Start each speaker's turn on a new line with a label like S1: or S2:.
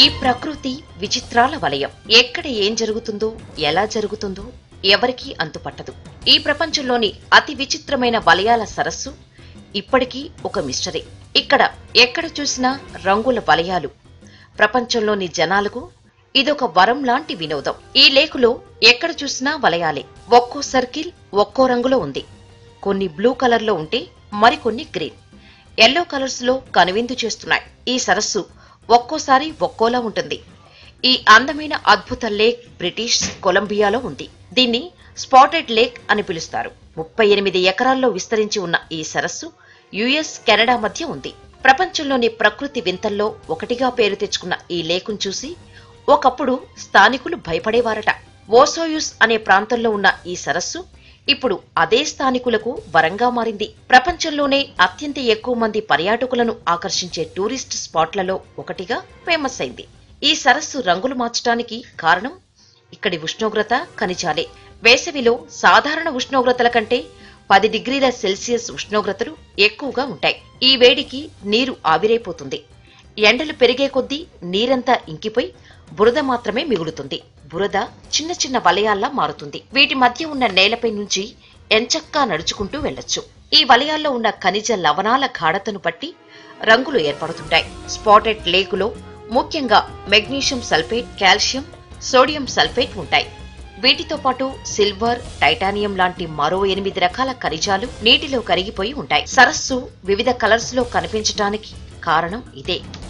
S1: ప్రకృతి విచిత్రాల వలయం ఎక్కడ ఏం జరుగుతుందో ఎలా జరుగుతుందో ఎవరికీ అంతుపట్టదు ఈ ప్రపంచంలోని అతి విచిత్రమైన వలయాల సరస్సు ఇప్పటికీ ఒక మిస్టరీ ఇక్కడ ఎక్కడ చూసినా రంగుల వలయాలు ప్రపంచంలోని జనాలకు ఇదొక వరం లాంటి వినోదం ఈ లేకులో ఎక్కడ చూసినా వలయాలే ఒక్కో సర్కిల్ ఒక్కో రంగులో ఉంది కొన్ని బ్లూ కలర్లో ఉంటే మరికొన్ని గ్రీన్ ఎల్లో కలర్స్ లో కనువిందు చేస్తున్నాయి ఈ సరస్సు ఒక్కోసారి ఒక్కోలా ఉంటుంది ఈ అందమైన అద్భుత లేక్ బ్రిటిష్ కొలంబియాలో ఉంది దీన్ని స్పాటెడ్ లేక్ అని పిలుస్తారు ముప్పై ఎనిమిది ఎకరాల్లో విస్తరించి ఉన్న ఈ సరస్సు యుఎస్ కెనడా మధ్య ఉంది ప్రపంచంలోని ప్రకృతి వింతల్లో ఒకటిగా పేరు తెచ్చుకున్న ఈ లేకును చూసి ఒకప్పుడు స్థానికులు భయపడేవారట ఓసోయుస్ అనే ప్రాంతంలో ఉన్న ఈ సరస్సు ఇప్పుడు అదే స్థానికులకు వరంగా మారింది ప్రపంచంలోనే అత్యంత ఎక్కువ మంది పర్యాటకులను ఆకర్షించే టూరిస్ట్ స్పాట్లలో ఒకటిగా ఫేమస్ అయింది ఈ సరస్సు రంగులు మార్చడానికి కారణం ఇక్కడి ఉష్ణోగ్రత ఖనిజాలే వేసవిలో సాధారణ ఉష్ణోగ్రతల కంటే పది డిగ్రీల సెల్సియస్ ఉష్ణోగ్రతలు ఎక్కువగా ఉంటాయి ఈ వేడికి నీరు ఆవిరైపోతుంది ఎండలు పెరిగే కొద్దీ నీరంతా ఇంకిపోయి బురద మాత్రమే మిగులుతుంది బురద చిన్న చిన్న వలయాల్లా మారుతుంది వీటి మధ్య ఉన్న నేలపై నుంచి ఎంచక్కా నడుచుకుంటూ వెళ్ళొచ్చు ఈ వలయాల్లో ఉన్న ఖనిజ లవణాల గాఢతను బట్టి రంగులు ఏర్పడుతుంటాయి స్పాటెడ్ లేకులో ముఖ్యంగా magnesium sulphate calcium sodium sulphate ఉంటాయి వీటితో పాటు సిల్వర్ టైటానియం లాంటి మరో ఎనిమిది రకాల ఖనిజాలు నీటిలో కరిగిపోయి ఉంటాయి సరస్సు వివిధ కలర్స్ లో కనిపించటానికి కారణం ఇదే